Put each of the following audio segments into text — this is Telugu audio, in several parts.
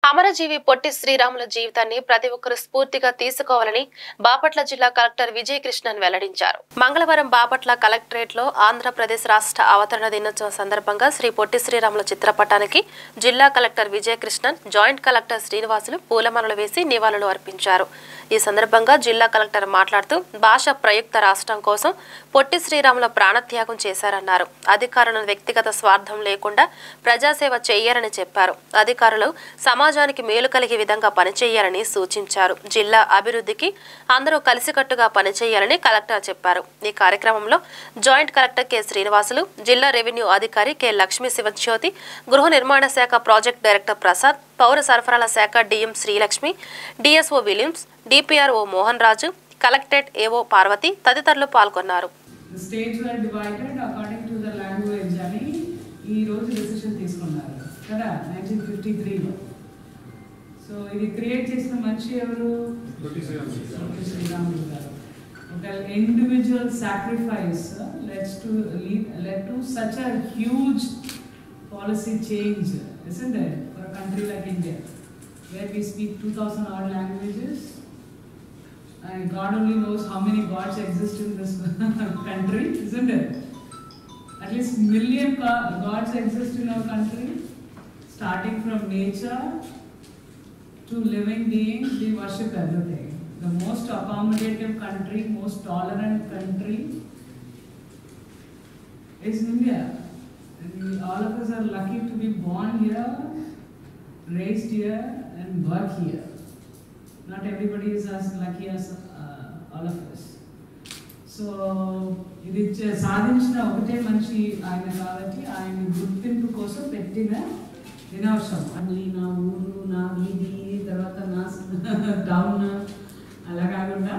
అమరజీవి పొట్టి శ్రీరాముల జీవితాన్ని ప్రతి ఒక్కరూ స్ఫూర్తిగా తీసుకోవాలని బాపట్ల జిల్లా కలెక్టర్ విజయ కృష్ణన్ వెల్లడించారు మంగళవారం బాపట్ల కలెక్టరేట్ లో ఆంధ్రప్రదేశ్ రాష్ట్ర అవతరణ దినోత్సవం సందర్భంగా శ్రీ పొట్టి శ్రీరాముల చిత్రపటానికి జిల్లా collector Vijaya Krishnan joint collector Srinivasulu పూలమాలలు వేసి నివాళులు అర్పించారు ఈ సందర్భంగా జిల్లా కలెక్టర్ మాట్లాడుతూ భాష ప్రయుక్త రాష్ట్రం కోసం పొట్టి శ్రీరాముల ప్రాణత్యాగం చేశారన్నారు అధికారులను వ్యక్తిగత స్వార్థం లేకుండా ప్రజాసేవ చేయాలని చెప్పారు అధికారులు సమాజానికి మేలు కలిగే విధంగా పనిచేయాలని సూచించారు జిల్లా అభివృద్ధికి అందరూ కలిసికట్టుగా పనిచేయాలని కలెక్టర్ చెప్పారు ఈ కార్యక్రమంలో జాయింట్ కలెక్టర్ కె శ్రీనివాసులు జిల్లా రెవెన్యూ అధికారి కె లక్ష్మీ శివజ్యోతి గృహ నిర్మాణ శాఖ ప్రాజెక్ట్ డైరెక్టర్ ప్రసాద్ పౌర సరఫరాల శాఖ DM Srilakshmi DSO Williams DPRO Mohan Raju collectorate AO Parvathi తదితరులు పాల్గొన్నారు The states were divided according to the language అని ఈ రోజు డెసిషన్ తీసుకున్నారు కదా నైన్టీన్ ఫిఫ్టీ త్రీలో సో ఇది క్రియేట్ చేసిన మనిషి ఎవరు పొట్టి శ్రీరాములు గారు ఒక individual sacrifice leads to led to such a huge policy change isn't it for a country like India where we speak 2000 odd languages and God only knows how many gods exist in this country, isn't it? At least million go- gods exist in our country, starting from nature to living beings, we worship everything. The most accommodative country, most tolerant country is India. And we, all of us are lucky to be born here, raised here, and work here. Not everybody is as lucky as uh, all of us. So ఇది చ- సాధించిన ఒకటే మనిషి ఆయన కాబట్టి ఆయన గుర్తింపు కోసం పెట్టిన దినోత్సవం అది నా ఊరు నా వీధి తర్వాత నా టౌన్ అలా కాకుండా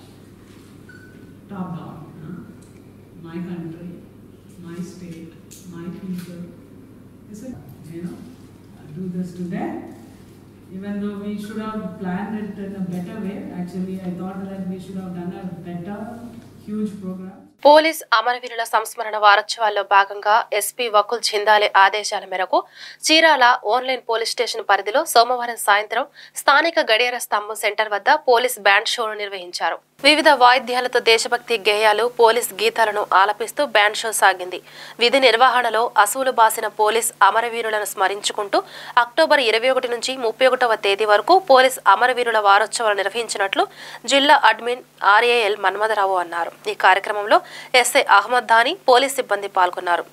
top down my country my state my people నేను do this today even though we should have planned it in a better way, actually, I thought that we should have done a better, huge program. Police అమరవీరుల సంస్మరణ వారోత్సవాల్లో భాగంగా ఎస్పీ వకుల్ జిందాలే ఆదేశాల మేరకు చీరాల ఆన్లైన్ పోలీస్ స్టేషన్ పరిధిలో సోమవారం సాయంత్రం స్థానిక గడియార స్తంభం సెంటర్ వద్ద పోలీస్ బ్యాండ్ షోను నిర్వహించారు వివిధ వాయిద్యాలతో దేశభక్తి గేయాలు పోలీస్ గీతాలను ఆలపిస్తూ బ్యాండ్ షో సాగింది విధి నిర్వహణలో అసూలు బాసిన పోలీస్ అమరవీరులను స్మరించుకుంటూ అక్టోబర్ ఇరవై ఒకటి నుంచి ముప్పై ఒకటవ తేదీ వరకు పోలీస్ అమరవీరుల వారోత్సవాలు నిర్వహించినట్లు జిల్లా అడ్మిన్ ఆర్ఏఎల్ మన్మథరావు అన్నారు ఈ కార్యక్రమంలో ఎస్ఐ అహ్మద్ దాని పోలీస్ సిబ్బంది పాల్గొన్నారు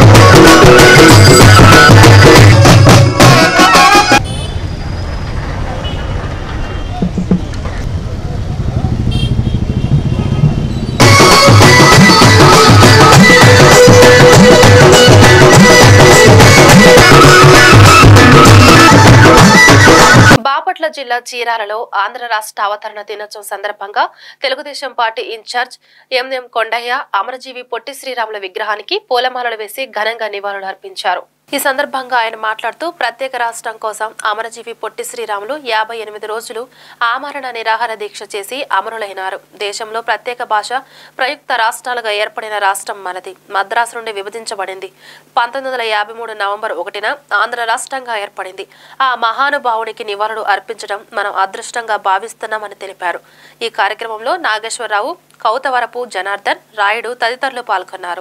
బాపట్ల జిల్లా చీరాలలో ఆంధ్ర రాష్ట్ర అవతరణ దినోత్సవం సందర్భంగా Telugu Desam party in charge MM Kondaiah అమరజీవి పొట్టి శ్రీరాముల విగ్రహానికి పూలమాలలు వేసి ఘనంగా నివాళులు అర్పించారు ఈ సందర్భంగా ఆయన మాట్లాడుతూ ప్రత్యేక రాష్ట్రం కోసం అమరజీవి పొట్టి శ్రీరాములు యాభై ఎనిమిది రోజులు ఆమరణ నిరాహార దీక్ష చేసి అమరులైనారు దేశంలో ప్రత్యేక భాష ప్రయుక్త రాష్ట్రాలుగా ఏర్పడిన రాష్ట్రం మనది మద్రాసు నుండి విభజించబడింది పంతొమ్మిది వందల యాభై మూడు నవంబర్ ఒకటిన ఆంధ్ర రాష్ట్రంగా ఏర్పడింది ఆ మహానుభావునికి నివాళులు అర్పించడం మనం అదృష్టంగా భావిస్తున్నామని తెలిపారు ఈ కార్యక్రమంలో నాగేశ్వరరావు కౌతవరపు జనార్దన్ రాయుడు తదితరులు పాల్గొన్నారు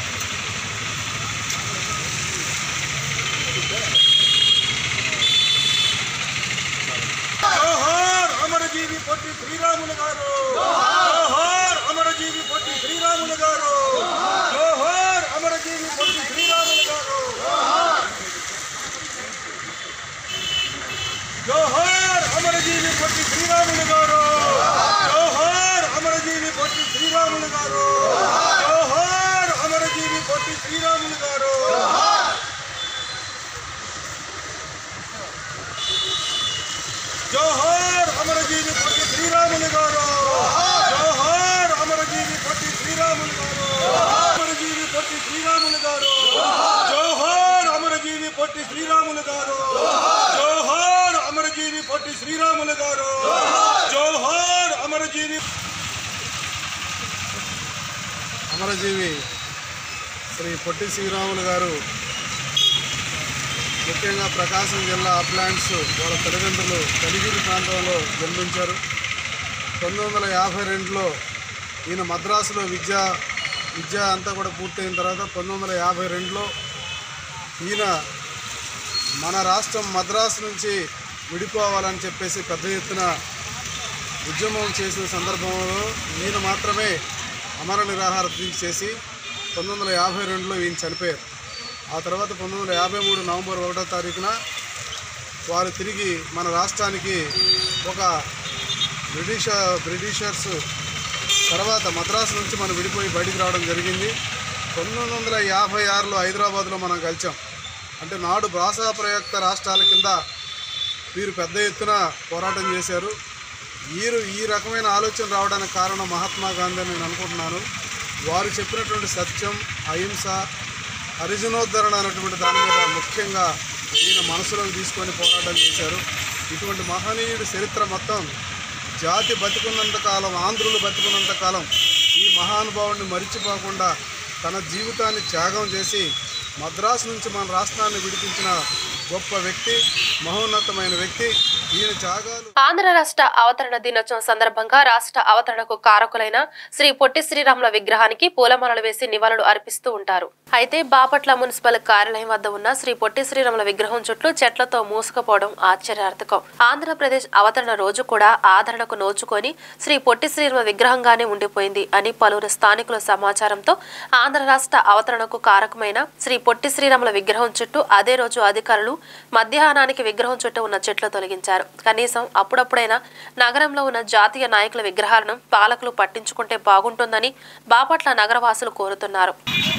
జోహార్ అమరజీవి పొట్టి శ్రీరాములు గారు జోహార్ అమరజీవి పొట్టి శ్రీరాములు గారు జోహార్ అమరజీవి పొట్టి శ్రీరాములు గారు జోహార్ అమరజీవి పొట్టి శ్రీరాములు గారు జోహార్ అమరజీవి పొట్టి శ్రీరాములు గారు జోహార్ అమరజీవి పొట్టి శ్రీరాములు గారు జోహార్ అమరజీవి పొట్టి శ్రీరాములు గారు జోహార్ అమరజీవి పొట్టి శ్రీరాములు గారు అమరజీవి పొట్టి శ్రీరాములు గారు జోహార్ అమరజీవి పొట్టి శ్రీరాములు గారు జోహార్ అమరజీవి పొట్టి శ్రీరాములు గారు జోహార్ అమరజీవి అమరజీవి శ్రీ పొట్టి శ్రీరాములు గారు ముఖ్యంగా ప్రకాశం జిల్లా అప్లాండ్స్ వాళ్ళ తల్లిదండ్రులు కలిగిరి ప్రాంతంలో జన్మించారు పంతొమ్మిది వందల యాభై రెండులో ఈయన మద్రాసులో విద్య విద్య అంతా కూడా పూర్తయిన తర్వాత పంతొమ్మిది వందల యాభై రెండులో ఈయన మన రాష్ట్రం మద్రాసు నుంచి విడిపోవాలని చెప్పేసి పెద్ద ఎత్తున ఉద్యమం చేసిన సందర్భంలో ఈయన మాత్రమే అమర నిరాహార దీక్ష చేసి పంతొమ్మిది వందల యాభై రెండులో ఈయన చనిపోయారు ఆ తర్వాత పంతొమ్మిది వందల యాభై మూడు నవంబర్ ఒకటో తారీఖున వారు తిరిగి మన రాష్ట్రానికి ఒక బ్రిటిష బ్రిటిషర్స్ తర్వాత మద్రాసు నుంచి మనం విడిపోయి బయటికి రావడం జరిగింది పంతొమ్మిది వందల యాభై ఆరులో హైదరాబాద్లో మనం కలిసాం అంటే నాడు భాషా ప్రయుక్త రాష్ట్రాల కింద వీరు పెద్ద ఎత్తున పోరాటం చేశారు వీరు ఈ రకమైన ఆలోచన రావడానికి కారణం మహాత్మా గాంధీ అని నేను అనుకుంటున్నాను వారు చెప్పినటువంటి సత్యం అహింస హరిజనోద్ధరణ అనేటువంటి దాని మీద ముఖ్యంగా ఈయన మనసులోకి తీసుకొని పోరాటం చేశారు ఇటువంటి మహనీయుడి చరిత్ర మొత్తం జాతి బతికున్నంత కాలం ఆంధ్రులు బతికున్నంత కాలం ఈ మహానుభావుడిని మరిచిపోకుండా తన జీవితాన్ని త్యాగం చేసి మద్రాసు నుంచి మన రాష్ట్రాన్ని విడిపించిన గొప్ప వ్యక్తి మహోన్నతమైన వ్యక్తి ఈయన త్యాగాలు ఆంధ్ర రాష్ట్ర అవతరణ దినోత్సవం సందర్భంగా రాష్ట్ర అవతరణకు కారకులైన శ్రీ పొట్టి శ్రీరాముల విగ్రహానికి పూలమాలలు వేసి నివాళులు అర్పిస్తూ ఉంటారు అయితే బాపట్ల మున్సిపల్ కార్యాలయం వద్ద ఉన్న శ్రీ పొట్టి శ్రీరాముల విగ్రహం చుట్టూ చెట్లతో మూసుకుపోవడం ఆశ్చర్యార్థకం ఆంధ్రప్రదేశ్ అవతరణ రోజు కూడా ఆదరణకు నోచుకొని శ్రీ పొట్టి శ్రీరాముల విగ్రహంగానే ఉండిపోయింది అని పలువురు స్థానికుల సమాచారంతో ఆంధ్ర రాష్ట్ర అవతరణకు కారకమైన శ్రీ పొట్టి శ్రీరాముల విగ్రహం చుట్టూ అదే రోజు అధికారులు మధ్యాహ్నానికి విగ్రహం చుట్టూ ఉన్న చెట్లు తొలగించారు కనీసం అప్పుడప్పుడైనా నగరంలో ఉన్న జాతీయ నాయకుల విగ్రహాలను పాలకులు పట్టించుకుంటే బాగుంటుందని బాపట్ల నగరవాసులు కోరుతున్నారు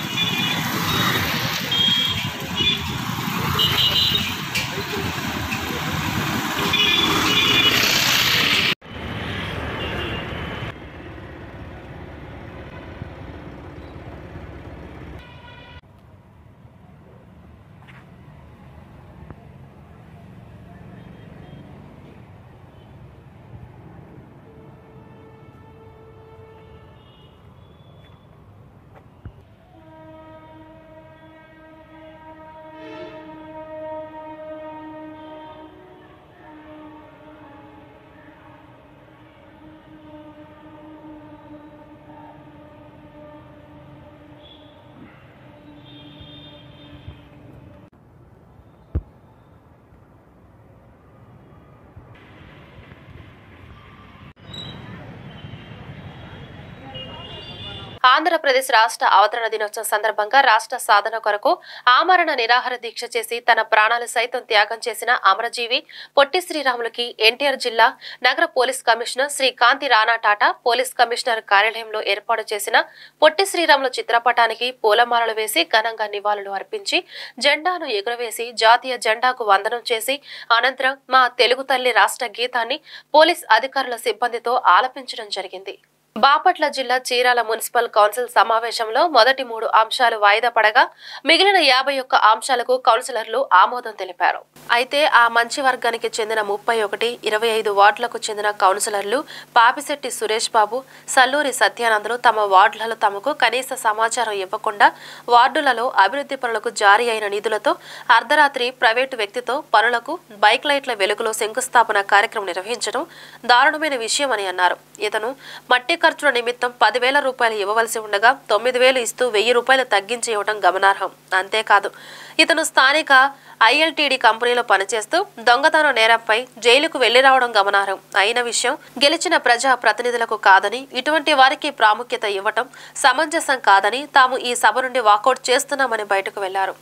ఆంధ్రప్రదేశ్ రాష్ట్ర అవతరణ దినోత్సవం సందర్భంగా రాష్ట్ర సాధన కొరకు ఆమరణ నిరాహార దీక్ష చేసి తన ప్రాణాలు సైతం త్యాగం చేసిన అమరజీవి పొట్టి శ్రీరాములకి ఎన్టీఆర్ జిల్లా నగర police commissioner Shri Kanthi Rana Tata police commissioner కార్యాలయంలో ఏర్పాటు చేసిన పొట్టి శ్రీరాములు చిత్రపటానికి పూలమాలలు వేసి ఘనంగా నివాళులు అర్పించి జెండాను ఎగురవేసి జాతీయ జెండాకు వందనం చేసి అనంతరం మా తెలుగు తల్లి రాష్ట్ర గీతాన్ని పోలీస్ అధికారుల సిబ్బందితో ఆలపించడం జరిగింది బాపట్ల జిల్లా చీరాల మున్సిపల్ కౌన్సిల్ సమావేశంలో మొదటి మూడు అంశాలు వాయిదా పడగా మిగిలిన యాభై ఒక్క అంశాలకు కౌన్సిలర్లు ఆమోదం తెలిపారు అయితే ఆ మంచి వర్గానికి చెందిన ముప్పై ఒకటి ఇరవై ఐదు వార్డులకు చెందిన కౌన్సిలర్లు పాపిశెట్టి సురేష్ బాబు సల్లూరి సత్యానందులు తమ వార్డులలో తమకు కనీస సమాచారం ఇవ్వకుండా వార్డులలో అభివృద్ధి పనులకు జారీ అయిన నిధులతో అర్ధరాత్రి ప్రైవేటు వ్యక్తితో పనులకు బైక్ లైట్ల వెలుగులో శంకుస్థాపన కార్యక్రమం నిర్వహించడం దారుణమైన విషయమని అన్నారు ఇతను మట్టి ఖర్చుల నిమిత్తం పదివేల రూపాయలు ఇవ్వవలసి ఉండగా తొమ్మిది వేలు ఇస్తూ వెయ్యి రూపాయలు తగ్గించి ఇవ్వడం గమనార్హం అంతేకాదు ఇతను స్థానిక ఐఎల్టీడీ కంపెనీలో పనిచేస్తూ దొంగతనం నేరంపై జైలుకు వెళ్లి రావడం గమనార్హం అయిన విషయం గెలిచిన ప్రజా ప్రతినిధులకు కాదని ఇటువంటి వారికి ప్రాముఖ్యత ఇవ్వటం సమంజసం కాదని తాము ఈ సభ నుండి వాకౌట్ చేస్తున్నామని బయటకు వెళ్లారు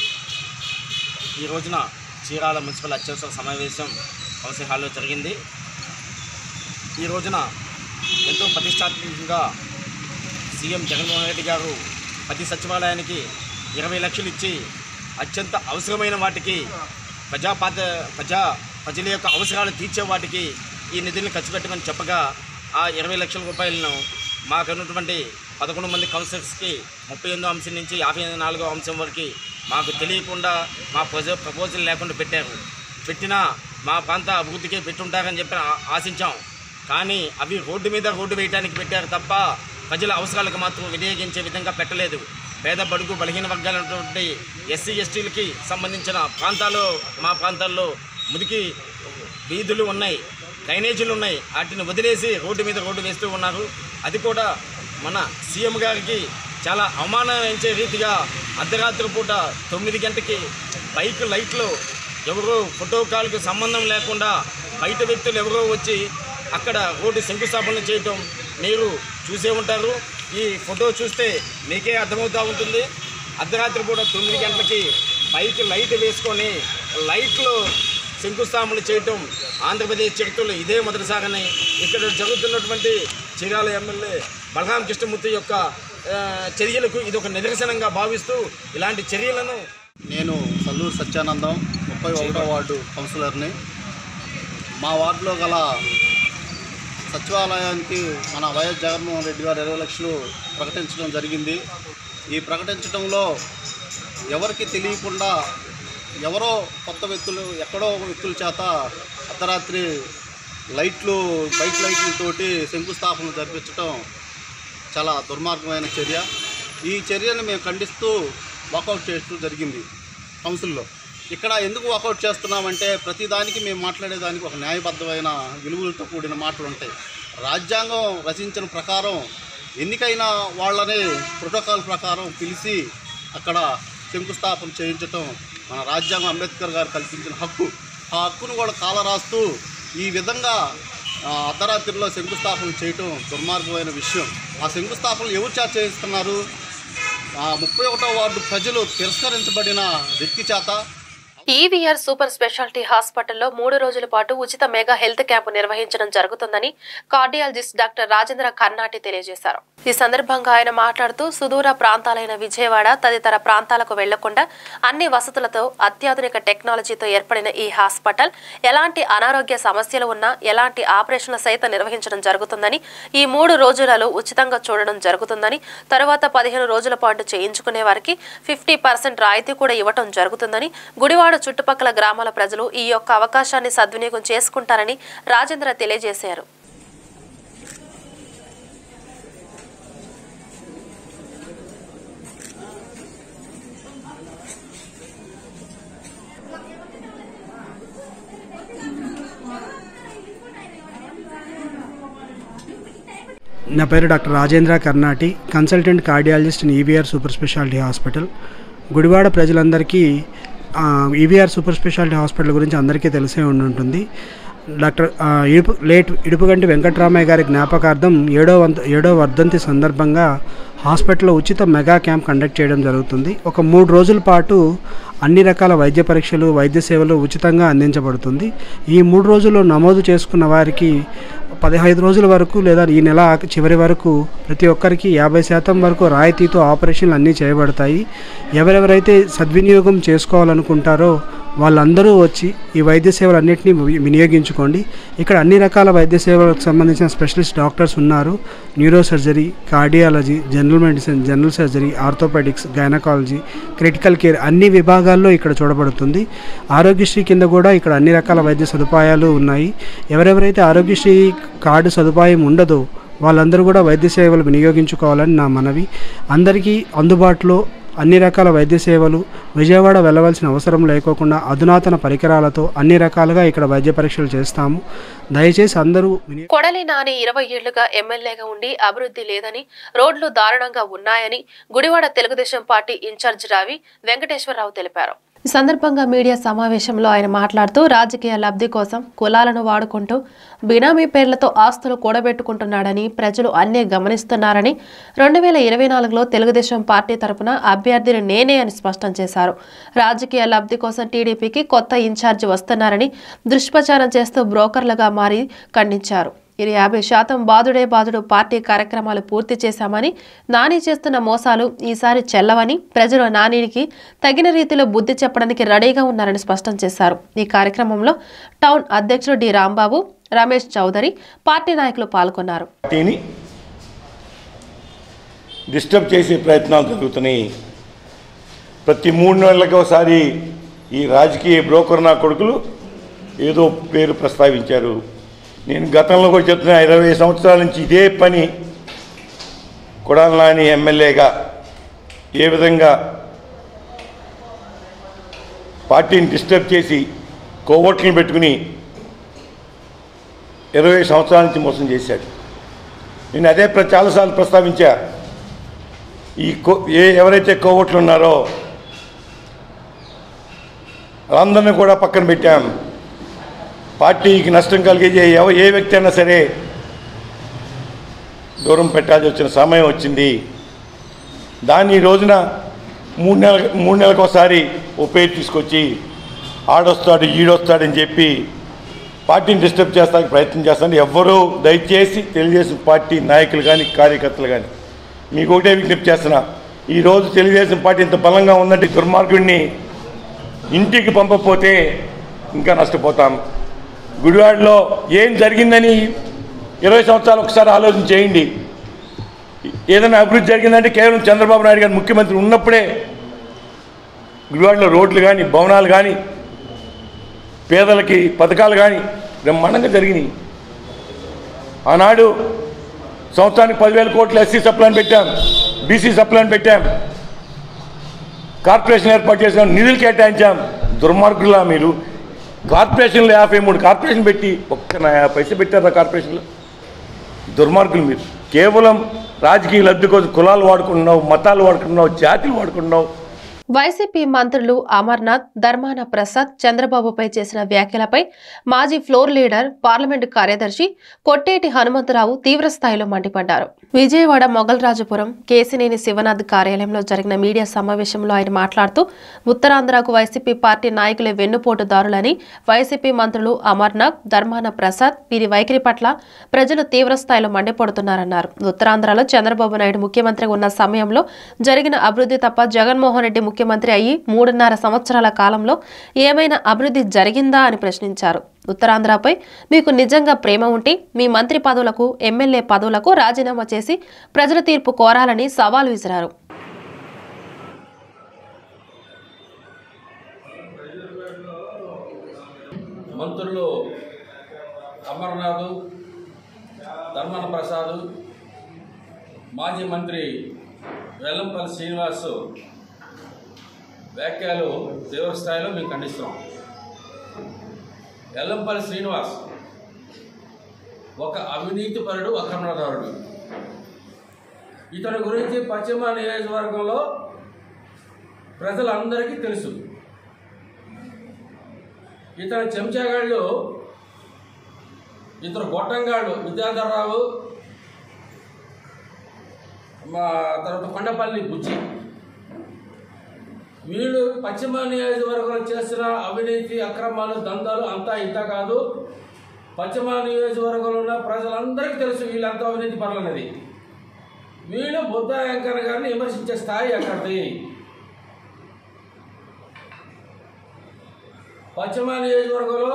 ఈ రోజున చీరాల మున్సిపల్ అత్యవసర సమావేశం కౌన్సిల్ హాల్లో జరిగింది ఈ రోజున ఎంతో ప్రతిష్టాత్మకంగా సీఎం జగన్మోహన్ రెడ్డి గారు ప్రతి సచివాలయానికి ఇరవై లక్షలు ఇచ్చి అత్యంత అవసరమైన వాటికి ప్రజాపాత ప్రజా ప్రజల యొక్క అవసరాలు తీర్చే వాటికి ఈ నిధులను ఖర్చు పెట్టమని చెప్పగా ఆ ఇరవై లక్షల రూపాయలను మాకున్నటువంటి పదకొండు మంది కౌన్సిలర్స్కి ముప్పై ఎనిమిదో అంశం నుంచి యాభై నాలుగో అంశం వరకు మాకు తెలియకుండా మా ప్రజ ప్రపోజల్ లేకుండా పెట్టారు పెట్టినా మా ప్రాంత అభివృద్ధికి పెట్టుంటారని చెప్పి ఆ- ఆశించాం కానీ అవి రోడ్డు మీద రోడ్డు వేయడానికి పెట్టారు తప్ప ప్రజల అవసరాలకు మాత్రం వినియోగించే విధంగా పెట్టలేదు పేద బడుగు బలహీన వర్గాలైనటువంటి ఎస్సీ ఎస్టీలకి సంబంధించిన ప్రాంతాలు మా ప్రాంతాల్లో మురికి వీధులు ఉన్నాయి డ్రైనేజీలు ఉన్నాయి వాటిని వదిలేసి రోడ్డు మీద రోడ్డు వేస్తూ ఉన్నారు అది కూడా మన సీఎం గారికి చాలా అవమానించే రీతిగా అర్ధరాత్రి పూట తొమ్మిది గంటకి బైక్ లైట్లు ఎవరో ఫోటో కాల్కి సంబంధం లేకుండా బయట వ్యక్తులు ఎవరో వచ్చి అక్కడ రోడ్డు శంకుస్థాపన చేయటం మీరు చూసే ఉంటారు ఈ ఫోటో చూస్తే మీకే అర్థమవుతూ ఉంటుంది అర్ధరాత్రి కూడా తొమ్మిది గంటలకి బైక్ లైట్ వేసుకొని లైట్లు శంకుస్థాపన చేయటం ఆంధ్రప్రదేశ్ చరిత్రలో ఇదే మొదటిసారని ఇక్కడ జరుగుతున్నటువంటి చిరాల ఎమ్మెల్యే బలరాం కృష్ణమూర్తి యొక్క ఆ, చర్యలకు ఇది ఒక నిదర్శనంగా భావిస్తూ ఇలాంటి చర్యలను నేను సల్లూరు సత్యానందం ముప్పై ఒకటో వార్డు కౌన్సిలర్ని మా వార్డులో గల సచివాలయానికి మన వైఎస్ జగన్మోహన్ రెడ్డి గారు ఇరవై లక్షలు ప్రకటించడం జరిగింది ఈ ప్రకటించడంలో ఎవరికి తెలియకుండా ఎవరో కొత్త వ్యక్తులు ఎక్కడో వ్యక్తుల చేత అర్ధరాత్రి లైట్లు బైక్ లైట్లతోటి శంకుస్థాపన జరిపించడం చాలా దుర్మార్గమైన చర్య ఈ చర్యను మేము ఖండిస్తూ వాకౌట్ చేస్తూ జరిగింది కౌన్సిల్లో ఇక్కడ ఎందుకు వాకౌట్ చేస్తున్నామంటే ప్రతిదానికి మేము మాట్లాడేదానికి ఒక న్యాయబద్ధమైన విలువలతో కూడిన మాటలు ఉంటాయి రాజ్యాంగం రచించిన ప్రకారం ఎన్నికైన వాళ్ళని ప్రోటోకాల్ ప్రకారం పిలిచి అక్కడ శంకుస్థాపన చేయించటం మన రాజ్యాంగం అంబేద్కర్ గారు కల్పించిన హక్కు ఆ హక్కును కూడా కాలరాస్తూ ఈ విధంగా ఆ, అర్ధరాత్రిలో శంకుస్థాపన చేయటం దుర్మార్గమైన విషయం ఆ శంకుస్థాపనలు ఎవరు చేత చేయిస్తున్నారు ఆ ముప్పై ఒకటో వార్డు ప్రజలు తిరస్కరించబడిన వ్యక్తి చేత ఈవీఆర్ సూపర్ స్పెషాలిటీ హాస్పిటల్లో మూడు రోజుల పాటు ఉచిత మెగా హెల్త్ క్యాంపు నిర్వహించడం జరుగుతుందని కార్డియాలజిస్ట్ డాక్టర్ రాజేంద్ర కర్నాటి తెలియజేశారు ఈ సందర్భంగా ఆయన మాట్లాడుతూ సుదూర ప్రాంతాలైన విజయవాడ తదితర ప్రాంతాలకు వెళ్లకుండా అన్ని వసతులతో అత్యాధునిక టెక్నాలజీతో ఏర్పడిన ఈ హాస్పిటల్ ఎలాంటి అనారోగ్య సమస్యలు ఉన్నా ఎలాంటి ఆపరేషన్ల సైతం నిర్వహించడం జరుగుతుందని ఈ మూడు రోజులలో ఉచితంగా చూడడం జరుగుతుందని తరువాత పదిహేను రోజుల పాటు చేయించుకునే వారికి ఫిఫ్టీ పర్సెంట్ రాయితీ కూడా ఇవ్వటం జరుగుతుందని గుడివాడ చుట్టుపక్కల గ్రామాల ప్రజలు ఈ యొక్క అవకాశాన్ని సద్వినియోగం చేసుకుంటారని రాజేంద్ర తెలియజేశారు నా పేరు doctor Rajendra Karnati consultant cardiologist in EVR super speciality hospital Gudivada ప్రజలందరికీ ఆ, ఈవీఆర్ సూపర్ స్పెషాలిటీ హాస్పిటల్ గురించి అందరికీ తెలిసే ఉండి ఉంటుంది డాక్టర్ ఆ, ఇడుపు లేట్ ఇడుపుగంటి వెంకట్రామయ్య గారి జ్ఞాపకార్థం ఏడో వంద ఏడో వర్ధంతి సందర్భంగా హాస్పిటల్లో ఉచిత మెగా క్యాంప్ కండక్ట్ చేయడం జరుగుతుంది ఒక మూడు రోజుల పాటు అన్ని రకాల వైద్య పరీక్షలు వైద్య సేవలు ఉచితంగా అందించబడుతుంది ఈ మూడు రోజుల్లో నమోదు చేసుకున్న వారికి పదిహైదు రోజుల వరకు లేదా ఈ నెల ఆఖ- చివరి వరకు ప్రతి ఒక్కరికి యాభై శాతం వరకు రాయితీతో ఆపరేషన్లు అన్నీ చేయబడతాయి ఎవరెవరైతే సద్వినియోగం చేసుకోవాలనుకుంటారో వాళ్ళందరూ వచ్చి ఈ వైద్య సేవలన్నింటినీ వి- వినియోగించుకోండి ఇక్కడ అన్ని రకాల వైద్య సేవలకు సంబంధించిన స్పెషలిస్ట్ డాక్టర్స్ ఉన్నారు neuro surgery cardiology general medicine general surgery orthopaedics gynaecology critical care అన్ని విభాగాల్లో ఇక్కడ చూడబడుతుంది ఆరోగ్యశ్రీ కింద కూడా ఇక్కడ అన్ని రకాల వైద్య సదుపాయాలు ఉన్నాయి ఎవరెవరైతే ఆరోగ్యశ్రీ కార్డు సదుపాయం ఉండదో వాళ్ళందరూ కూడా వైద్య సేవలు వినియోగించుకోవాలని నా మనవి అందరికీ అందుబాటులో అన్ని రకాల వైద్య సేవలు విజయవాడ వెళ్ళవలసిన అవసరం లేకోకుండా అధునాతన పరికరాలతో అన్ని రకాలుగా ఇక్కడ వైద్య పరీక్షలు చేస్తాము దయచేసి అందరూ వినియోగ కొడలి నాని ఇరవై ఏళ్లుగా ఎమ్మెల్యేగా ఉండి అభివృద్ధి లేదని రోడ్లు దారుణంగా ఉన్నాయని గుడివాడ తెలుగుదేశం పార్టీ ఇన్ఛార్జ్ రావి వెంకటేశ్వరరావు తెలిపారు ఈ సందర్భంగా మీడియా సమావేశంలో ఆయన మాట్లాడుతూ రాజకీయ లబ్ధి కోసం కులాలను వాడుకుంటూ బినామీ పేర్లతో ఆస్తులు కూడబెట్టుకుంటున్నాడని ప్రజలు అన్నీ గమనిస్తున్నారని రెండు వేల ఇరవై నాలుగులో తెలుగుదేశం పార్టీ తరపున అభ్యర్థిని నేనే అని స్పష్టం చేశారు రాజకీయ లబ్ధి కోసం టీడీపీకి కొత్త ఇన్ఛార్జి వస్తున్నారని దుష్ప్రచారం చేస్తూ బ్రోకర్లుగా మారి ఖండించారు ఇది యాభై శాతం బాదుడే బాదుడు పార్టీ కార్యక్రమాలు పూర్తి చేశామని నాని చేస్తున్న మోసాలు ఈసారి చెల్లవని ప్రజలు నానికి తగిన రీతిలో బుద్ధి చెప్పడానికి రెడీగా ఉన్నారని స్పష్టం చేశారు ఈ కార్యక్రమంలో టౌన్ అధ్యక్షుడు డి రాంబాబు రమేష్ చౌదరి పార్టీ నాయకులు పాల్గొన్నారు పార్టీని డిస్టర్బ్ చేసే ప్రయత్నాలు జరుగుతున్నాయి ప్రతి మూడు నెలలకు ఒకసారి ఈ రాజకీయ బ్రోకర్ నా కొడుకులు ఏదో పేరు ప్రస్తావించారు నేను గతంలో కూడా చెప్తున్నా ఇరవై సంవత్సరాల నుంచి ఇదే పని కొడాలి నాని ఎమ్మెల్యేగా ఏ విధంగా పార్టీని డిస్టర్బ్ చేసి కోవట్లను పెట్టుకుని ఇరవై సంవత్సరాల నుంచి మోసం చేశాడు నేను అదే ప్ర చాలాసార్లు ప్రస్తావించా ఈ కో ఏ ఎవరైతే కోవట్లు ఉన్నారో వాళ్ళందరినీ కూడా పక్కన పెట్టాం పార్టీకి నష్టం కలిగే ఎవ ఏ వ్యక్తి అయినా సరే దూరం పెట్టాల్సి వచ్చిన సమయం వచ్చింది దాన్ని ఈ రోజున మూడు నెలల మూడు నెలలకు ఒకసారి ఓ పేరు తీసుకొచ్చి ఆడొస్తాడు ఈడొస్తాడని చెప్పి పార్టీని డిస్టర్బ్ చేస్తానికి ప్రయత్నం చేస్తాను ఎవ్వరూ దయచేసి తెలుగుదేశం పార్టీ నాయకులు కానీ కార్యకర్తలు కానీ మీకు ఒకటే విజ్ఞప్తి చేస్తున్నా ఈరోజు తెలుగుదేశం పార్టీ ఇంత బలంగా ఉందంటే ఈ దుర్మార్గుడిని ఇంటికి పంపకపోతే ఇంకా నష్టపోతాం గుడివాడలో ఏం జరిగిందని ఇరవై సంవత్సరాలు ఒకసారి ఆలోచన చేయండి ఏదైనా అభివృద్ధి జరిగిందంటే కేవలం చంద్రబాబు నాయుడు గారు ముఖ్యమంత్రి ఉన్నప్పుడే గుడివాడలో రోడ్లు కానీ భవనాలు కానీ పేదలకి పథకాలు కానీ బ్రహ్మాండంగా జరిగినాయి ఆనాడు సంవత్సరానికి పదివేల కోట్లు ఎస్సీ సప్లాన్ పెట్టాం బీసీ సప్లాన్ పెట్టాం కార్పొరేషన్ ఏర్పాటు చేసాం నిధులు కేటాయించాం దుర్మార్గులా మీరు కార్పొరేషన్లో యాభై మూడు కార్పొరేషన్ పెట్టి ఒక్క నా పైసలు పెట్టారా కార్పొరేషన్లో దుర్మార్గులు మీరు కేవలం రాజకీయ లబ్ధి కోసం కులాలు వాడుకుంటున్నావు మతాలు వాడుకుంటున్నావు జాతులు వాడుకుంటున్నావు వైసీపీ మంత్రులు అమర్నాథ్ ధర్మాన ప్రసాద్ చంద్రబాబుపై చేసిన వ్యాఖ్యలపై మాజీ ఫ్లోర్ లీడర్ పార్లమెంటు కార్యదర్శి కొట్టేటి హనుమంతరావు తీవ్రస్థాయిలో మండిపడ్డారు విజయవాడ మొగల్రాజపురం కేసినేని శివనాథ్ కార్యాలయంలో జరిగిన మీడియా సమావేశంలో ఆయన మాట్లాడుతూ ఉత్తరాంధ్రకు వైసీపీ పార్టీ నాయకులే వెన్నుపోటుదారులని వైసీపీ మంత్రులు అమర్నాథ్ ధర్మాన ప్రసాద్ వీరి వైఖరి పట్ల ప్రజలు తీవ్రస్థాయిలో మండిపడుతున్నారన్నారు ఉత్తరాంధ్రలో చంద్రబాబు నాయుడు ముఖ్యమంత్రిగా ఉన్న సమయంలో జరిగిన అభివృద్ధి తప్ప జగన్మోహన్ రెడ్డి ముఖ్యమంత్రి అయ్యి మూడున్నర సంవత్సరాల కాలంలో ఏమైనా అభివృద్ధి జరిగిందా అని ప్రశ్నించారు ఉత్తరాంధ్రపై మీకు నిజంగా ప్రేమ ఉంటే మీ మంత్రి పదవులకు ఎమ్మెల్యే పదవులకు రాజీనామా చేసి ప్రజల తీర్పు కోరాలని సవాల్ విసిరారు మంత్రులు అమర్నాథ్ ధర్మన ప్రసాద్ మాజీ మంత్రి వెల్లంపల్లి శ్రీనివాస్ వ్యాఖ్యలు తీవ్రస్థాయిలో మేము ఖండిస్తున్నాం వెల్లంపల్లి శ్రీనివాస్ ఒక అవినీతిపరుడు అక్రమణదారుడు ఇతని గురించి పశ్చిమ నియోజకవర్గంలో ప్రజలందరికీ తెలుసు ఇతను చెంచాగాళ్ళు ఇతను గొట్టంగాడు విద్యాధరరావు మా తర్వాత కొండపల్లి బుజ్జి వీళ్ళు పశ్చిమ నియోజకవర్గంలో చేసిన అవినీతి అక్రమాలు దందాలు అంతా ఇంత కాదు పశ్చిమ నియోజకవర్గంలో ఉన్న ప్రజలందరికీ తెలుసు వీళ్ళంతా అవినీతి పనులన్నది వీళ్ళు బుద్ధ వెంకన్న గారిని విమర్శించే స్థాయి ఎక్కడిది పశ్చిమ నియోజకవర్గంలో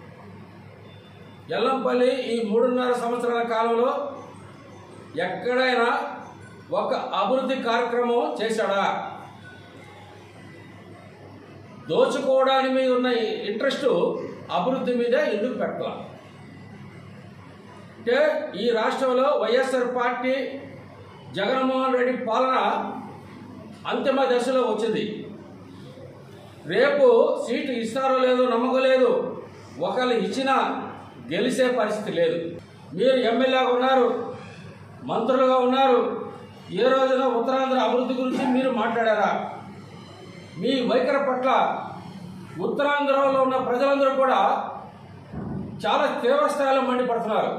ఎల్లంపల్లి ఈ మూడున్నర సంవత్సరాల కాలంలో ఎక్కడైనా ఒక అభివృద్ధి కార్యక్రమం చేశాడా దోచుకోవడానికి మీద ఉన్న ఇంట్రెస్ట్ అభివృద్ధి మీద ఎందుకు పెట్టాల అంటే ఈ రాష్ట్రంలో వైఎస్ఆర్ పార్టీ జగన్మోహన్ రెడ్డి పాలన అంతిమ దశలో వచ్చింది రేపు సీటు ఇస్తారో లేదో నమ్మకం లేదు ఒకళ్ళు ఇచ్చినా గెలిచే పరిస్థితి లేదు మీరు ఎమ్మెల్యేగా ఉన్నారు మంత్రులుగా ఉన్నారు ఏ రోజున ఉత్తరాంధ్ర అభివృద్ధి గురించి మీరు మాట్లాడారా మీ వైఖరి పట్ల ఉత్తరాంధ్రలో ఉన్న ప్రజలందరూ కూడా చాలా తీవ్ర స్థాయిలో మండిపడుతున్నారు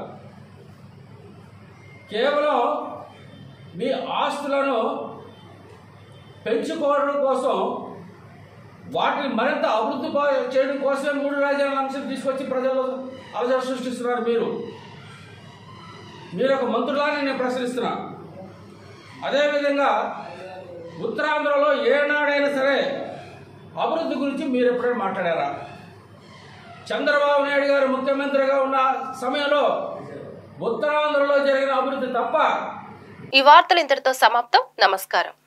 కేవలం మీ ఆస్తులను పెంచుకోవడం కోసం వాటిని మరింత అభివృద్ధి కో- చేయడం కోసమే మూడు రాజ్యాల అంశం తీసుకొచ్చి ప్రజలు అలజడ సృష్టిస్తున్నారు మీరు మీరు ఒక మంత్రులాగా నేను ప్రశ్నిస్తున్నా అదేవిధంగా ఉత్తరాంధ్రలో ఏనాడైనా సరే అభివృద్ధి గురించి మీరు ఎప్పుడైనా మాట్లాడారా చంద్రబాబు నాయుడు గారు ముఖ్యమంత్రిగా ఉన్న సమయంలో ఉత్తరాంధ్రలో జరిగిన అభివృద్ధి తప్ప ఈ వార్తలు ఇంతటితో సమాప్తం నమస్కారం